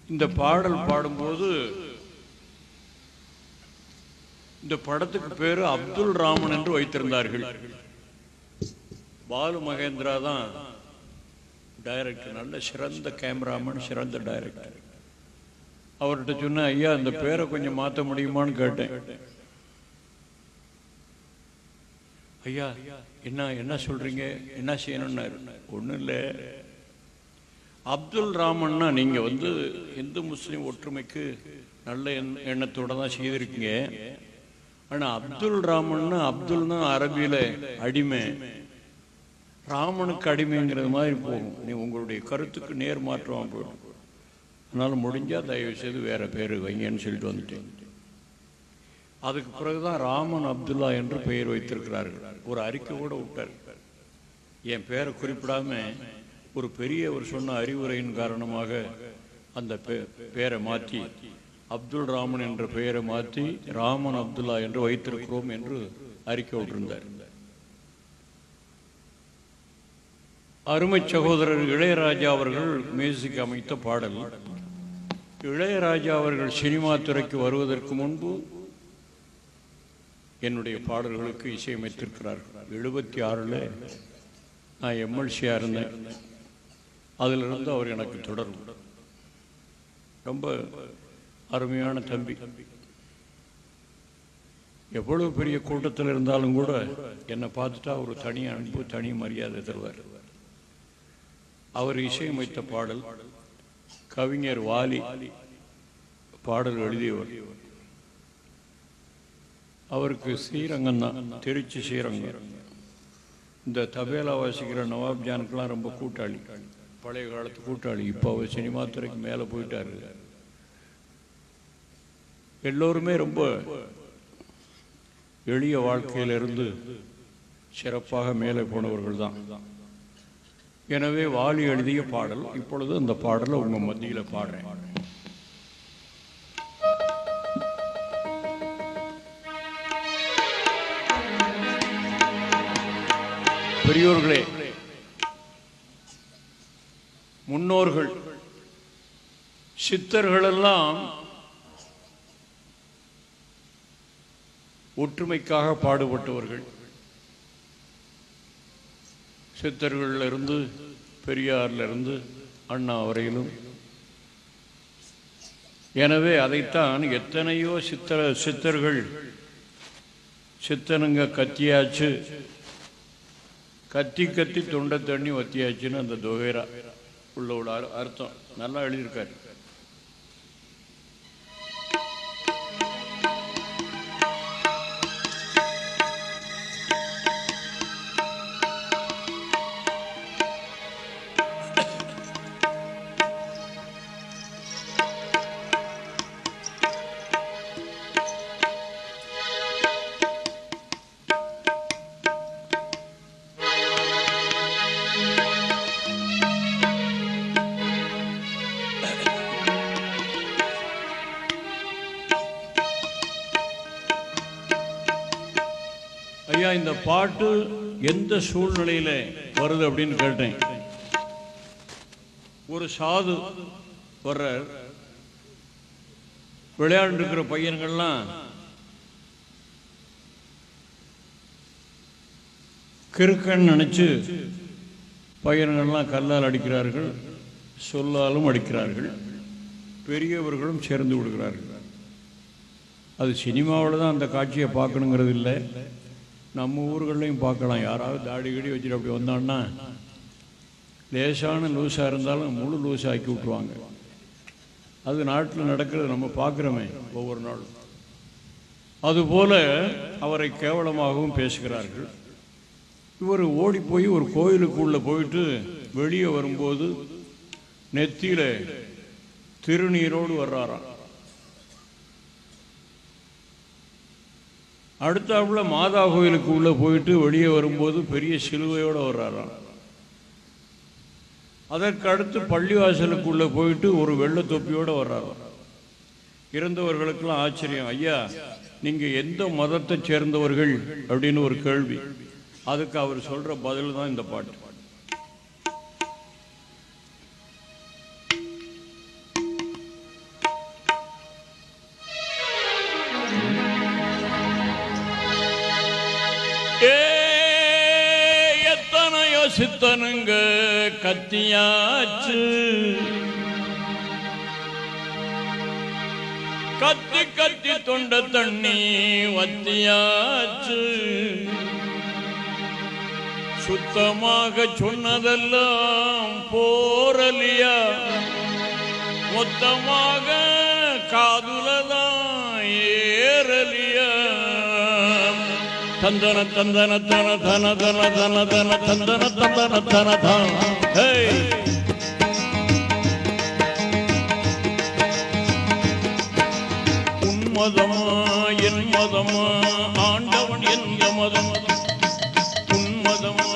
இந்த பாடல் பாடும்போது இந்த படத்துக்கு பேரு அப்துல் ராமன் என்று வைத்திருந்தார்கள் பாலு மகேந்திரா தான் டைரக்டர் நல்ல சிறந்த கேமராமேன் சிறந்த டைரக்டர் அவர்கிட்ட சொன்னேன் ஐயா இந்த பேரை கொஞ்சம் மாற்ற முடியுமான்னு கேட்டேன் ஐயா என்ன என்ன சொல்றீங்க என்ன செய்யணும்னாரு ஒன்றும் இல்லை அப்துல் ராமன்னா நீங்க வந்து இந்து முஸ்லீம் ஒற்றுமைக்கு நல்ல எண்ண- எண்ணத்தோட தான் செய்திருக்கீங்க ஆனா அப்துல் ராமன்னா அப்துல்னா அரபியில அடிமை ராமனுக்கு அடிமைங்கிறது மாதிரி போகும் நீ உங்களுடைய கருத்துக்கு நேர் மாற்றமா போயிடும் அதனால முடிஞ்சா தயவு செய்து வேற பேர் வைங்கன்னு சொல்லிட்டு வந்துட்டேன் அதுக்கு பிறகுதான் ராமன் அப்துல்லா என்று பெயர் வைத்திருக்கிறார்கள் ஒரு அறிக்கை கூட விட்டார் என் பேரை குறிப்பிடாம ஒரு பெரியவர் சொன்ன அறிவுரையின் காரணமாக அந்த பே- பெயரை மாற்றி அப்துல் ராமன் என்ற பெயரை மாற்றி ராமன் அப்துல்லா என்று வைத்திருக்கிறோம் என்று அறிக்கை விட்டிருந்தார் அருமை சகோதரர் இளையராஜா அவர்கள் மியூசிக் அமைத்த பாடல் இளையராஜா அவர்கள் சினிமா துறைக்கு வருவதற்கு முன்பு என்னுடைய பாடல்களுக்கு இசையமைத்திருக்கிறார்கள் எழுபத்தி ஆறில் நான் எம்எல்சியாக இருந்தேன் அதிலிருந்து அவர் எனக்கு தொடர்பு ரொம்ப அருமையான தம்பி எவ்வளவு பெரிய கூட்டத்தில் இருந்தாலும் கூட என்னை பார்த்துட்டா ஒரு தனி அன்பு தனி மரியாதை தருவார் அவர் இசையமைத்த பாடல் கவிஞர் வாலி பாடல் எழுதியவர் அவருக்கு ஸ்ரீரங்கம் தான் திருச்சி ஸ்ரீரங்கம் இந்த தபேலா வாசிக்கிற நவாப் ஜானுக்கெல்லாம் ரொம்ப கூட்டாளி பழைய காலத்து கூட்டாளி இப்போ அவர் சினிமா துறைக்கு மேலே போயிட்டாரு எல்லோருமே ரொம்ப எளிய வாழ்க்கையிலிருந்து சிறப்பாக மேலே போனவர்கள் தான் எனவே வாலி எழுதிய பாடல் இப்பொழுது அந்த பாடலை உங்க மத்தியில பாடுறேன் பெரியோர்களே முன்னோர்கள் சித்தர்களெல்லாம் ஒற்றுமைக்காக பாடுபட்டவர்கள் சித்தர்கள்ல இருந்து பெரியார்ல இருந்து அண்ணா வரையிலும் எனவே அதைத்தான் எத்தனையோ சித்தர சித்தர்கள் சித்தனுங்க கத்தியாச்சு கத்தி கத்தி தொண்டை தண்ணி வத்தியாச்சுன்னு அந்த தொகைரா உள்ள உள்ள அர்- அர்த்தம் நல்லா எழுதியிருக்காரு ஐயா இந்த பாட்டு எந்த சூழ்நிலையில வருது அப்படின்னு கேட்டேன் ஒரு சாது வர்றார் விளையாண்டு இருக்கிற பையன்கள்லாம் கிறுக்கன்னு நினைச்சு பையன்கள்லாம் கல்லால் அடிக்கிறார்கள் சொல்லாலும் அடிக்கிறார்கள் பெரியவர்களும் சேர்ந்து விடுகிறார்கள் அது சினிமாவில் தான் அந்த காட்சியை பார்க்கணுங்கிறது இல்லை நம்ம ஊர்கள்லையும் பார்க்கலாம் யாராவது தாடி கடி வச்சுட்டு அப்படி வந்தான்னா லேசான லூஸாக இருந்தாலும் முழு லூஸ் ஆக்கி விட்ருவாங்க அது நாட்டில் நடக்கிறது நம்ம பார்க்குறோமே ஒவ்வொரு நாளும் அதுபோல அவரை கேவலமாகவும் பேசுகிறார்கள் இவர் ஓடி போய் ஒரு கோயிலுக்குள்ளே போயிட்டு வெளியே வரும்போது நெத்தியில திருநீரோடு வர்றாராம் அடுத்தாப்புல மாதா கோயிலுக்கு உள்ள போயிட்டு வெளியே வரும்போது பெரிய சிலுவையோட வர்றாராம் அதற்கு அடுத்து பள்ளிவாசலுக்குள்ள போயிட்டு ஒரு வெள்ளை தொப்பியோட வர்றாராம் இருந்தவர்களுக்கெல்லாம் ஆச்சரியம் ஐயா நீங்க எந்த மதத்தை சேர்ந்தவர்கள் அப்படின்னு ஒரு கேள்வி அதுக்கு அவர் சொல்ற பதில் தான் இந்த பாட்டு சித்தனுங்க கத்தியாச்சு கத்தி கத்தி தொண்ட தண்ணி வத்தியாச்சு சுத்தமாக சொன்னதெல்லாம் போரலியா மொத்தமாக காதுலதான் ஏறலியா தந்தன தந்தன தன தன தன தன தன தந்தன தந்தன தன தன ஹே உன்மதமா என் மதமா ஆண்டவன் எந்த மதம் உன்மதமா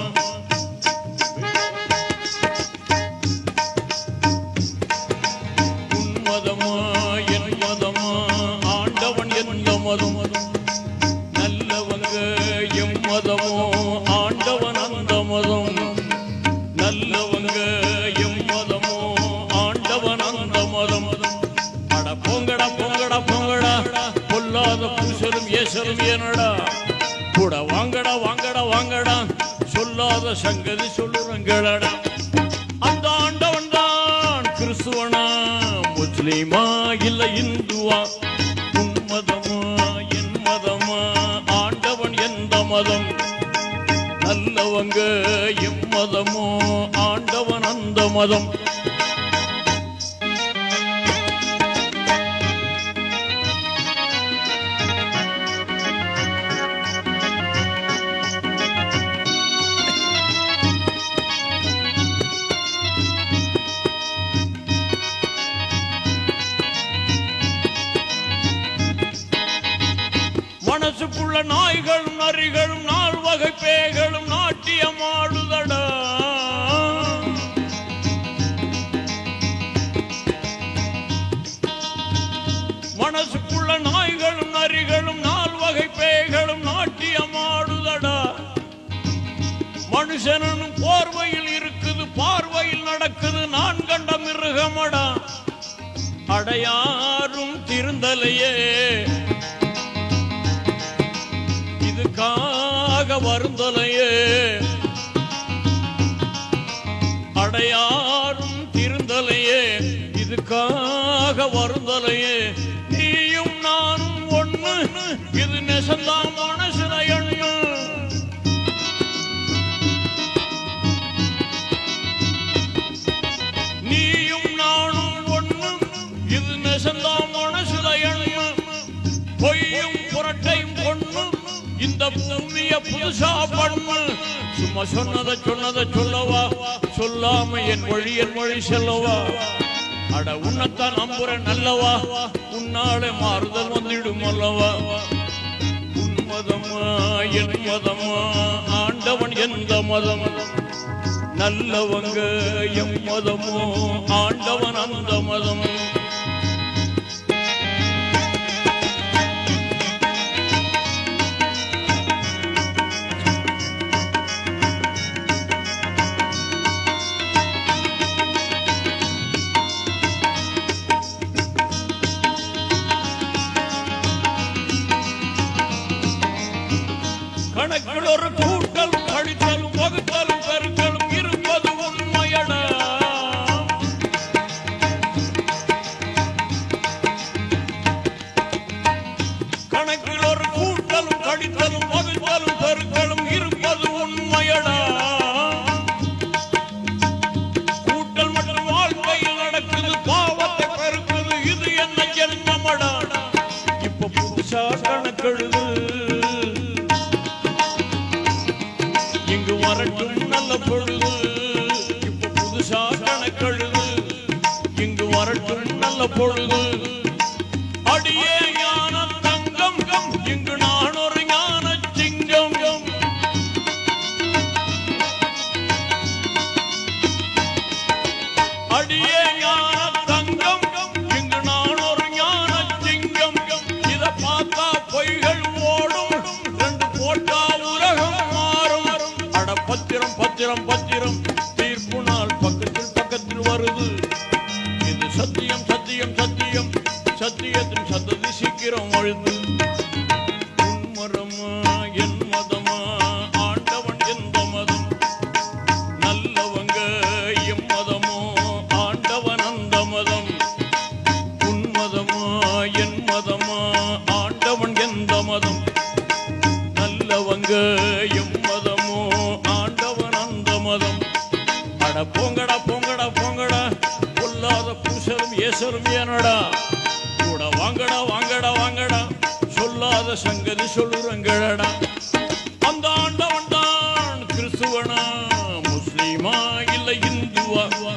உன்மதமா என் மதமா ஆண்டவன் எந்த மதம் நல்லவங்க எம் மதமோ ஆண்டவன் அந்த மதம் நல்லவங்க எம் மதமோ ஆண்டவன் அந்த மதம் அட பொங்கடா பொங்கடா பொங்கடா பொல்லாத பூசலும் ஏசலும் ஏனடா கூட வாங்கடா வாங்கடா வாங்கடா சொல்லாத சங்கதி சொல்லுறங்களடா அந்த ஆண்டவன் தான் கிறிஸ்துவனா முஸ்லிமா இல்ல இந்துவா உன் மதமா என் மதமா ஆண்டவன் எந்த மதம் நல்லவங்க எம் மதமோ ஆண்டவன் அந்த மதம் மனசுக்குள்ள நாய்களும் நரிகளும் நால் வகை பேய்களும் நாட்டியமாடுதடா மனசுக்குள்ள நாய்களும் நரிகளும் நால் வகை பேய்களும் நாட்டியமாடுதடா மனுஷனும் போர்வையில் இருக்குது பார்வையில் நடக்குது நான் கண்ட மிருகமடா அடையாரும் திருந்தலையே இதுக்காக வருந்தலையே அடையாரும் திருந்தலையே இதுக்காக வருந்தலையே நீயும் நானும் ஒண்ணு இது நெசந்தான் மனசுல எண்ணு நீயும் நானும் ஒண்ணு இது நெசந்தான் மனசுல எண்ணு பொய்யும் புரட்டையும் கொண்டு இந்த பூமிய புதுசா பண்ணு சும்மா சொன்னதை சொன்னதை சொல்லவா சொல்லாம என் வழி என் வழி செல்லவா அட உன்னைத்தான் நம்புறேன் நல்லவா உன்னாலே மாறுதல் வந்துடும் அல்லவா உன் மதமா என் மதமா ஆண்டவன் எந்த மதம் நல்லவங்க எம் மதமோ ஆண்டவன் அந்த மதம் கணக்கில் ஒரு கூட்டல் கழித்தலும் வகுத்தலும் பெருக்கலும் இருப்பது உண்மையடா கணக்கில் ஒரு கூட்டலும் கழித்தலும் வகுத்தலும் பெருக்கலும் இருப்பது உண்மையடா கூட்டல் மற்றும் வாழ்க்கையில் நடக்குது பாவத்தை பெருக்குது இது என்ன ஜென்மமடா இப்ப புதுசா கணக்கெழுது இங்கு வரட்டும் நல்ல பொழுது இப்ப புதுசா கணக்கெழுது இங்கு வரட்டும் நல்ல பொழுது அடியே ஞான தங்கம் இங்கு நான் ஒரு ஞான சிங்கம் அடியே ஞான தங்கம் இங்கு நான் ஒரு ஞான சிங்கம் இத பார்த்தா பொய்கள் ஓடும் ரெண்டு போட்டா உலகம் மாறும் அட பத்திரம் பத்திரம் பத்திரம் தீர்ப்பு நாள் பக்கத்தில் பக்கத்தில் வருது இது சத்தியம் சத்தியம் சத்தியம் சத்தியத்தின் சந்ததி சீக்கிரம் அழுது உன் மரமா என் மதமா ஆண்டவன் எந்த மதம் ஏசருமியானடா கூட வாங்கடா வாங்கடா வாங்கடா சொல்லாத சங்கதி சொல்லுறங்களடா அந்த ஆண்டவன் தான் கிறிஸ்துவனா முஸ்லிமா இல்ல இந்துவா